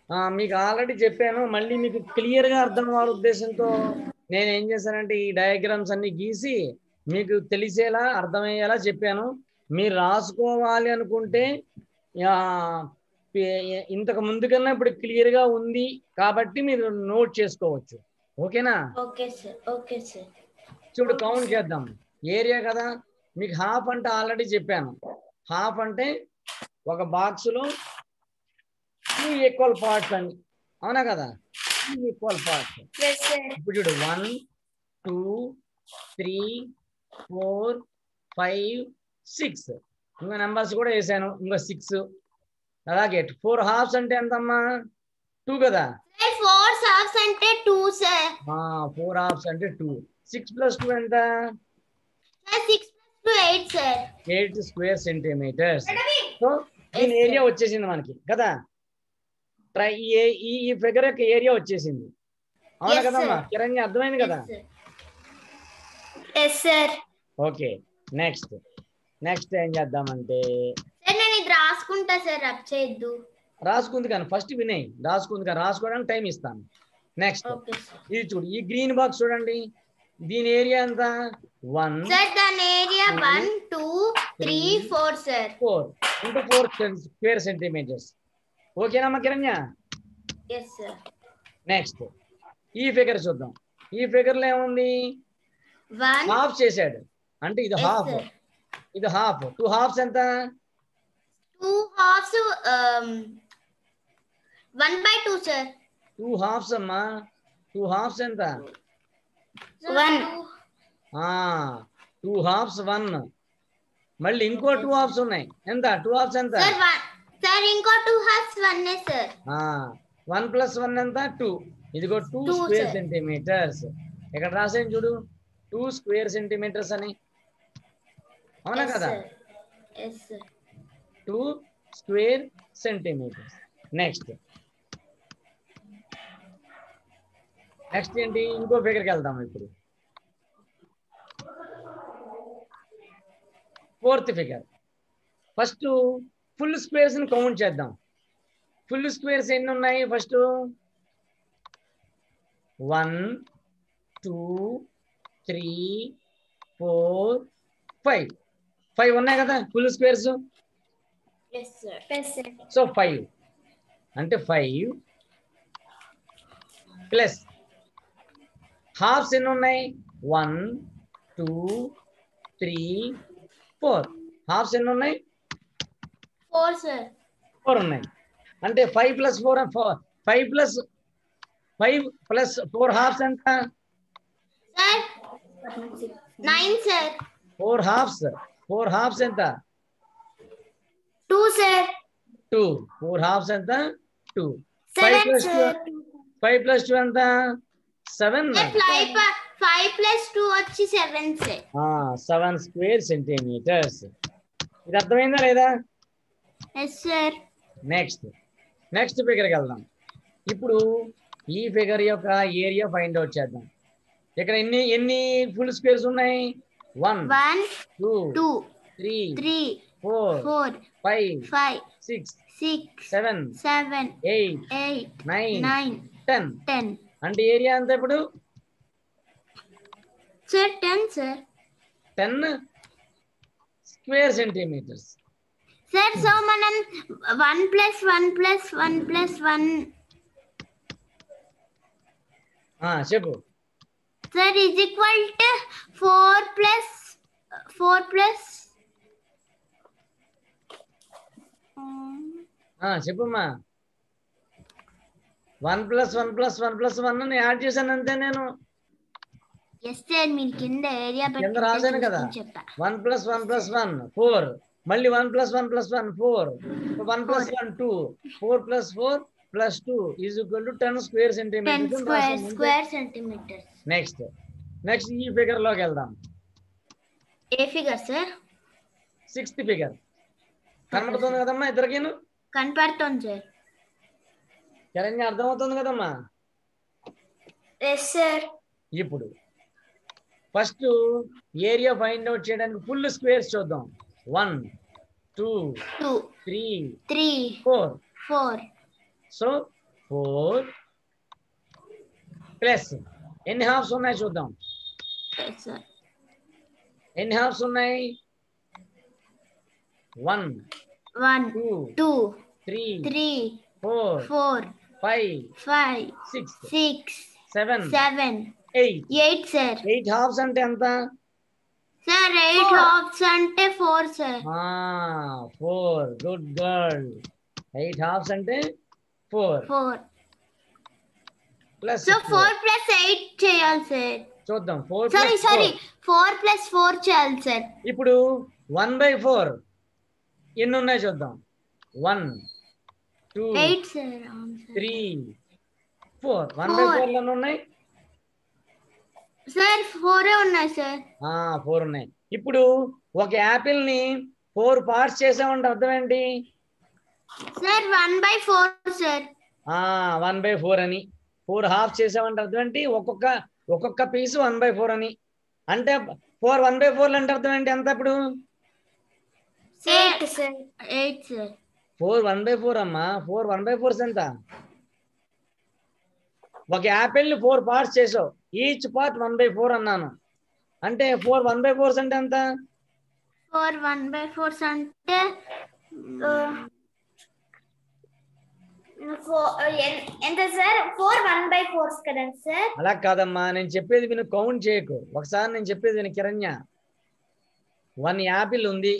ఆ, మీకు ఆల్రెడీ చెప్పాను మళ్ళీ మీకు క్లియర్ గా అర్థం అవ్వాలి ఉద్దేశంతో నేను ఏం చేశానంటే ఈ డయాగ్రామ్స్ అన్ని గీసి మీకు తెలిసేలా అర్థమయ్యేలా చెప్పాను మీరు రాసుకోవాలి అనుకుంటే ఆ, పే- ఇంతకు ముందు కన్నా ఇప్పుడు క్లియర్ గా ఉంది కాబట్టి మీరు నోట్ చేసుకోవచ్చు ఓకేనా ఓకే సార్ ఓకే సార్ చూడు కౌంట్ చేద్దాం ఏరియా కదా మీకు హాఫ్ అంటే ఆల్రెడీ చెప్పాను హాఫ్ అంటే ఒక బాక్స్ లో టూ ఈక్వల్ పార్ట్స్ అని అవునా కదా two equal parts yes sir ఇప్పుడు చూడు one two three four five six ఇంకా నెంబర్స్ కూడా వేసాను ఇంకా సిక్స్ అలాగే ఫోర్ హాఫ్స్ అంటే ఎంతమ్మా టూ కదా సార్ ఫోర్ సాఫ్స్ అంటే టూ సార్ ఫోర్ హాఫ్స్ అంటే టూ సిక్స్ ప్లస్ టూ ఎంత sir six plus two eight sir eight square centimeters so దీని ఏరియా వచ్చేసింది మనకి కదా ట్రై ఈ ఈ ఈ ఫిగర్ యొక్క ఏరియా వచ్చేసింది అవునా Yes, కదమ్మా sir. కిరణ్ అర్థమైంది కదా yes sir okay next next ఏం చేద్దామంటే సార్ నేను ఇది రాసుకుంటా సార్ రబ్ చేయొద్దు రాసుకుంది కానీ ఫస్ట్ వినయ్ రాసుకుంది కానీ రాసుకోవడానికి టైం ఇస్తాను నెక్స్ట్ ఓకే సార్ ఇది చూడు ఈ గ్రీన్ బాక్స్ చూడండి దీని ఏరియా ఎంత వన్ సార్ దాని area one two three four sir four into four square centimeters ఓకేనమ్మా కిరణ్య ఎస్ సార్ నెక్స్ట్ ఈ ఫిగర్ చూద్దాం ఈ ఫిగర్ లో ఏముంది వన్ హాఫ్ చేశాడు అంటే ఇది ఎస్ హాఫ్ సార్ ఇది హాఫ్ టూ హాఫ్స్ ఎంత two halves one by two sir two halves అమ్మా టూ హాఫ్స్ ఎంత వన్ టూ హాఫ్స్ వన్ మళ్ళీ ఇంకో టూ హాఫ్స్ ఉన్నాయి ఎంత టూ హాఫ్స్ ఎంత సార్ వన్ సార్ ఇంకో two halves one sir one plus one ఎంత టూ ఇదిగో two Two, square sir. Centimeters ఇక్కడ రాసాను చూడు టూ స్క్వేర్ సెంటీమీటర్స్ అని అవునా కదా yes sir two square centimeters next next ఏంటి ఇంకో ఫిగర్కి వెళ్దాం ఇప్పుడు fourth figure first full squares ని కౌంట్ చేద్దాం ఫుల్ స్క్వేర్స్ ఎన్ని ఉన్నాయి first one two three four five five ఉన్నాయి కదా full squares yes sir yes sir so five అంటే ఫైవ్ ప్లస్ హాఫ్స్ ఎన్ని ఉన్నాయి one two three four halves ఎన్ని ఉన్నాయి ఫోర్ సార్ ఫోర్ ఉన్నాయి అంటే five plus four four five plus five plus four halves ఎంత sir nine sir four halves four halves ఎంత two sir two four halves ఎంత two five seven plus two sir five plus two ఎంత seven five five plus two వచ్చి seven sir seven square centimetres ఇది అర్థమైందా లేదా yes sir next next ఫిగర్కి వెళ్దాం ఇప్పుడు ఈ ఫిగర్ యొక్క ఏరియా ఫైండ్ అవుట్ చేద్దాం ఇక్కడ ఎన్ని ఎన్ని ఫుల్ స్క్వేర్స్ ఉన్నాయి one one two two three three four four five five six six seven seven eight eight nine nine ten ten అంటే ఏరియా అంతా ఇప్పుడు sir ten sir ten square centimeters sir so మనం one plus one plus one plus one చెప్పు sir is equal to four plus four plus ఆ, చెప్పమ్మా one plus one plus one plus one అని add చేశాను అంతే నేను yes sir మీరు కింద ఏరియా కింద రాశాను కదా. చెప్పా one plus one plus one four మళ్ళీ one plus one plus one four one plus one two four plus four plus two is equal to ten square ten centimeter square square centimeter next next ఈ figure లోకి వెళ్దాం ఏ figure sir sixth figure కనబడుతుంది కదమ్మా ఇద్దరికిను కనపడుతుంది sir Kiranya అర్థమవుతుంది కదమ్మా ఎస్ సార్ ఇప్పుడు ఫస్ట్ ఏరియా ఫైండ్ అవుట్ చేయడానికి ఫుల్ స్క్వేర్స్ చూద్దాం one two two three three four four so four plus ఎన్ని హాఫ్స్ ఉన్నాయి చూద్దాం ఎస్ సార్ ఎన్ని హాఫ్స్ ఉన్నాయి one one two two three three four four five five six six seven seven eight eight sir eight halves అంటే ఎంత sir eight halves అంటే four sir four good girl eight halves అంటే four four plus so four plus eight చేయాలి sir చూద్దాం four sorry sorry four plus four చేయాలి sir ఇప్పుడు one by four ఎన్ని ఉన్నాయి చూద్దాం వన్ టూ ఎయిట్ సార్ అవును sir three four one by Four. Four ఎన్ని ఉన్నాయి సార్ ఫోరే ఉన్నాయి సార్ ఫోర్ ఉన్నాయి ఇప్పుడు ఒక యాపిల్ ని ఫోర్ పార్ట్స్ చేసామంటే అర్థం ఏంటి sir one by four sir one by four అని ఫోర్ హాఫ్ చేసామంటే అర్థం ఏంటి ఒక్కొక్క ఒక్కొక్క పీస్ వన్ బై ఫోర్ అని అంటే ఫోర్ వన్ బై ఫోర్ అంటే అర్థం ఏంటి ఎంత ఇప్పుడు eight sir eight sir four one by four అమ్మా ఫోర్ వన్ బై ఫోర్స్ ఎంత ఒక యాపిల్ ని ఫోర్ పార్ట్స్ చేసావు each part one by four అన్నాను అంటే ఫోర్ వన్ బై ఫోర్స్ అంటే ఎంత ఫోర్ వన్ బై ఫోర్స్ అంటే ఎంత sir four one by fours కదండి సార్ అలా కాదమ్మా నేను చెప్పేది విను కౌంట్ చేయకు ఒకసారి నేను చెప్పేది విను కిరణ్య వన్ యాపిల్ ఉంది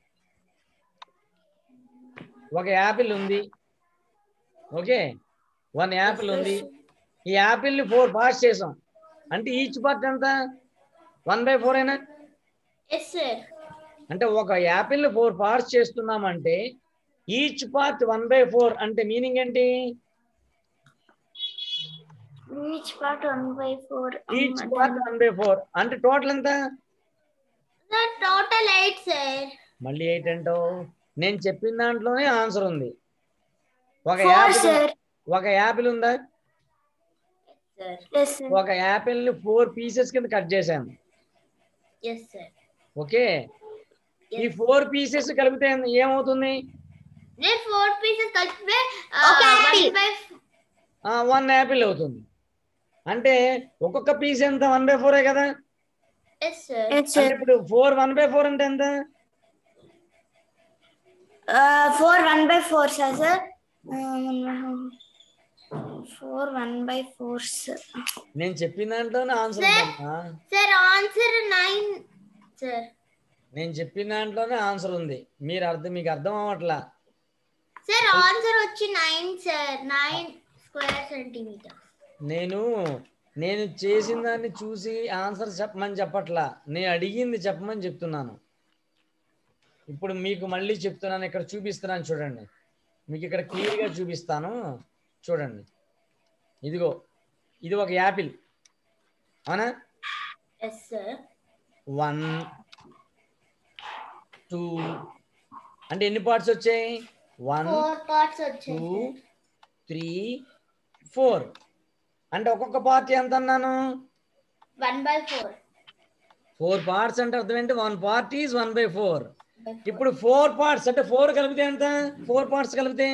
ఒక యాపిల్ ఉంది ఓకే వన్ యాపిల్ ఉంది ఈ యాపిల్ ని ఫోర్ పార్ట్స్ చేసాం అంటే ఈచ్ పార్ట్ ఎంత వన్ బై ఫోర్ అయినా ఎస్ సార్ అంటే ఒక యాపిల్ ని ఫోర్ పార్ట్స్ చేస్తున్నామంటే each part one by four అంటే మీనింగ్ ఏంటి each part one by four each part one by four అంటే టోటల్ ఎంత సార్ టోటల్ ఎయిట్ సార్ మళ్ళీ ఎయిట్ అంటో నేను చెప్పిన దాంట్లోనే ఆన్సర్ ఉంది ఒక ఫోర్ యాపిల్ సార్ ఒక యాపిల్ ఉందా ఎస్ సార్ ఒక యాపిల్ ని ఫోర్ పీసెస్ కింద కట్ చేశాను ఎస్ సార్ ఓకే ఈ ఫోర్ పీసెస్ కలిపితే ఏమవుతుంది నేను ఫోర్ పీసెస్ కలిపి ఒక apple. బై వన్ యాపిల్ అవుతుంది అంటే ఒక్కొక్క పీస్ ఎంత వన్ బై ఫోరే కదా ఎస్ సార్ అంటే ఇప్పుడు ఫోర్ వన్ బై ఫోర్ అంటే ఎంత four one by four sir sir four one by fours నేను చెప్పిన దాంట్లోనే ఆన్సర్ Sir. ఉందమ్మా సార్ ఆన్సర్ నైన్ సార్ నేను చెప్పిన దాంట్లోనే ఆన్సర్ ఉంది మీరు అర్థం మీకు అర్థం అవ్వట్లా సార్ ఆన్సర్ వచ్చి nine sir nine square centimeter నేను నేను చేసిన దాన్ని చూసి ఆన్సర్ చెప్పమని చెప్పట్లా నేను అడిగింది చెప్పమని చెప్తున్నాను ఇప్పుడు మీకు మళ్ళీ చెప్తున్నాను ఇక్కడ చూపిస్తున్నాను చూడండి మీకు ఇక్కడ క్లియర్గా చూపిస్తాను చూడండి ఇదిగో ఇది ఒక యాపిల్ అవునా ఎస్ సార్ వన్ టూ అంటే ఎన్ని పార్ట్స్ వచ్చాయి వన్ ఫోర్ పార్ట్స్ టూ వచ్చాయి త్రీ ఫోర్ అంటే ఒక్కొక్క పార్ట్ ఎంత అన్నాను one by four four parts అంటే అర్థం ఏంటి one part is one by four ఇప్పుడు ఫోర్ పార్ట్స్ అంటే ఫోర్ కలిపితే ఎంత ఫోర్ పార్ట్స్ కలిపితే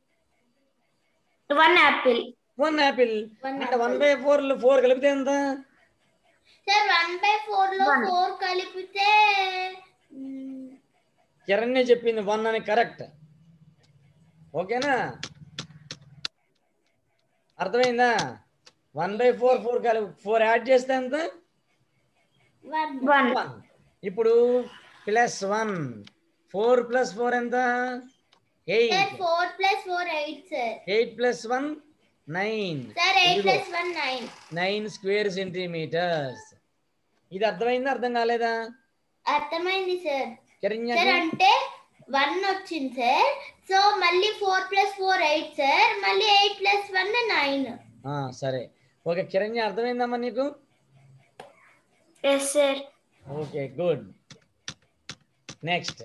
one apple one apple One అంటే వన్ బై ఫోర్ ఫోర్ కలిపితే ఎంత సార్ వన్ బై ఫోర్ లో One. ఫోర్ కలిపితే మ్, కిరణ్య చెప్పింది వన్ అని కరెక్ట్ ఓకేనా అర్థమైందా వన్ బై ఫోర్ ఫోర్ కలిపి ఫోర్ యాడ్ చేస్తే ఎంత వన్ వన్ వన్ ఇప్పుడు plus one four plus four ఎంత sir eight four plus four eight sir eight plus one nine sir eight ఇదిగో. Plus one nine nine square centimetres ఇది అర్థమైందా అర్థం కాలేదా అర్థమైంది సార్ కిరణ్య సార్ అంటే వన్ వచ్చింది సార్ సో మళ్ళీ four plus four eight sir మళ్ళీ ఎయిట్ ప్లస్ వన్ నైన్ ఆ, సరే ఓకే కిరణ్య అర్థమైందమ్మా నీకు yes sir okay good next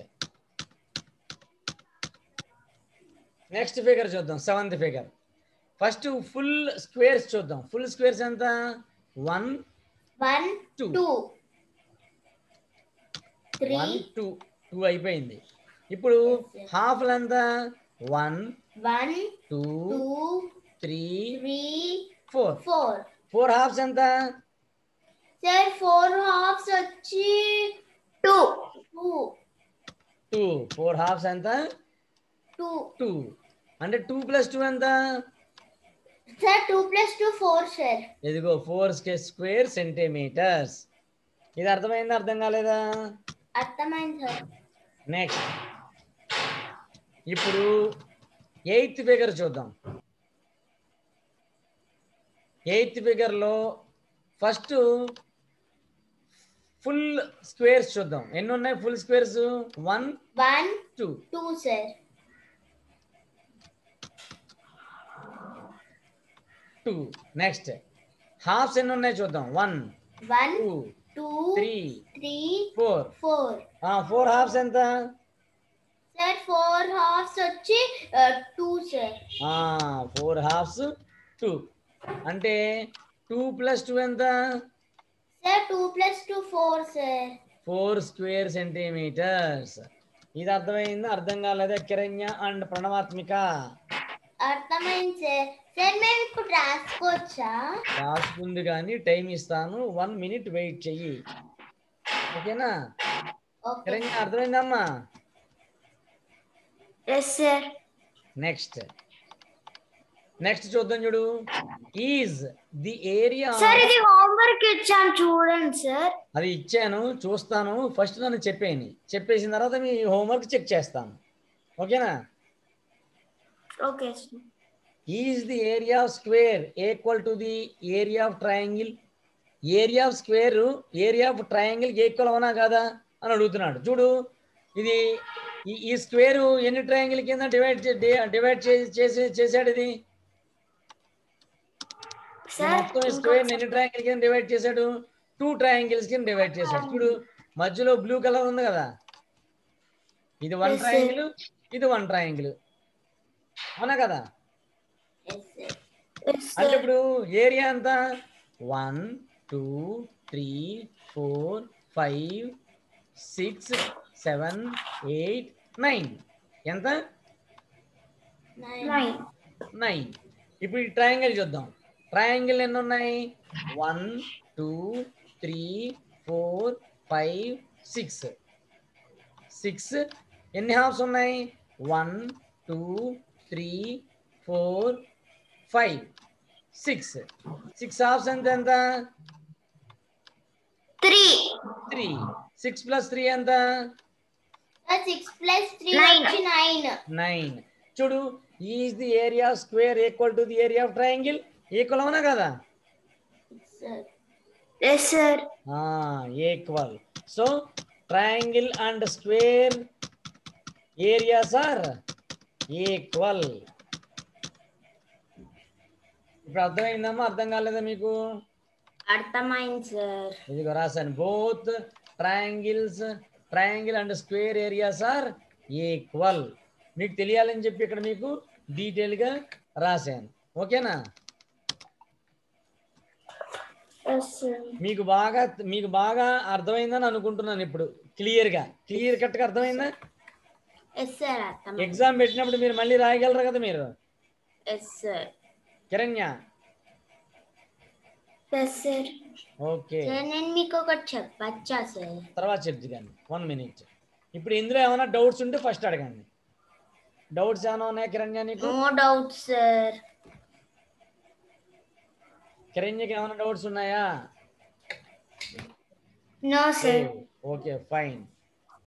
next figure చూద్దాం seventh figure first full squares చూద్దాం full squares one one one two two త్రీ two two టూ అయిపోయింది ఇప్పుడు హాఫ్ ఎంత one one two two three four four four halves ఎంత sir four halves వచ్చి two two two four halves ఎంత two two అంటే టూ ప్లస్ టూ ఎంత sir two plus two four sir ఇదిగో ఫోర్ స్క్వేర్ సెంటీమీటర్స్ ఇది అర్థమైందా అర్థం కాలేదా అర్థమైంది సార్ నెక్స్ట్ ఇప్పుడు ఎయిత్ ఫిగర్ చూద్దాం ఎయిత్ ఫిగర్లో ఫస్ట్ ఫుల్ స్క్వేర్స్ చూద్దాం ఎన్ని ఉన్నాయి full squares one one two two sir two next halves ఎన్ని ఉన్నాయి చూద్దాం one one two two three three four four four halves ఎంత సార్ ఫోర్ హాఫ్స్ వచ్చి two sir four halves two అంటే two plus two ఎంత sir two plus two four sir four square centimetres ఇది అర్థమైంది అర్థం కాలేదా కిరణ్య అండ్ ప్రణవాత్మిక అర్థమైంది sir sir మేము ఇప్పుడు రాసుకోవచ్చా రాసుకుంది కానీ టైం ఇస్తాను వన్ మినిట్ వెయిట్ చెయ్యి ఓకేనా ఓకే కిరణ్య అర్థమైందమ్మా ఎస్ సార్ నెక్స్ట్ నెక్స్ట్ చూద్దాం చూడు ఈజ్ ది ఏరియా సార్ ఇది హోంవర్క్ ఇచ్చాను చూడండి సార్ అది ఇచ్చాను చూస్తాను ఫస్ట్ నన్ను చెప్పేయండి చెప్పేసిన తర్వాత మీ హోంవర్క్ చెక్ చేస్తాను ఓకేనా okay sir is the area of square equal to the area of triangle area of square area of triangle equal అవునా కాదా అని అడుగుతున్నాడు చూడు ఇది ఈ ఈ స్క్వేర్ ఎన్ని ట్రయాంగిల్ కింద డివైడ్ డివైడ్ చేసి చేసాడు ఇది ఈ సార్ మొత్తం స్క్వేర్ ఎన్ని ట్రయాంగిల్ కింద డివైడ్ చేశాడు టూ ట్రయాంగిల్స్ కింద డివైడ్ చేశాడు చూడు మధ్యలో బ్లూ కలర్ ఉంది కదా ఇది వన్ Yes, sir. ట్రయాంగిల్ ఇది వన్ ట్రయాంగిల్ అవునా కదా ఎస్ సార్ ఎస్ అంటే సార్ ఇప్పుడు ఏరియా ఎంత one two three four five six seven eight nine ఎంత నైన్ నైన్ నైన్ ఇప్పుడు ఈ ట్రయాంగిల్ చూద్దాం ట్రయాంగిల్ ఎన్ని ఉన్నాయి one two three four five six six ఎన్ని హాఫ్స్ ఉన్నాయి one two three four five six six halves ఎంత ఎంత three three six plus three ఎంత సిక్స్ ప్లస్ త్రీ Nine. వచ్చి నైన్ నైన్ చూడు is the area square equal to the area of triangle equal అవునా కదా sir yes sir equal so triangle and square areas are equal ఇప్పుడు అర్థమైందమ్మా అర్థం కాలేదా మీకు అర్థమైంది సార్ ఇదిగో రాశాను both triangles triangle and square areas are equal మీకు తెలియాలని చెప్పి ఇక్కడ మీకు డీటెయిల్గా రాశాను ఓకేనా ఎస్ సార్ మీకు బాగా మీకు బాగా అర్థమైందని అనుకుంటున్నాను ఇప్పుడు క్లియర్గా క్లియర్ కట్గా అర్థమైందా ఎస్ సార్ అర్థమైంది ఎగ్జామ్ పెట్టినప్పుడు మీరు మళ్ళీ రాయగలరు కదా మీరు ఎస్ సార్ కిరణ్య ఎస్ సార్ ఓకే సార్ నేను మీకు ఒకటి చెప్పచ్చా సార్ తర్వాత చెప్తు కానీ వన్ మినిట్ ఇప్పుడు ఇందులో ఏమైనా డౌట్స్ ఉంటే ఫస్ట్ అడగండి డౌట్స్ ఏమైనా ఉన్నాయా కిరణ్య నీకు నో డౌట్ సార్ కిరణ్యకి ఏమైనా డౌట్స్ ఉన్నాయా నో సార్ ఓకే ఫైన్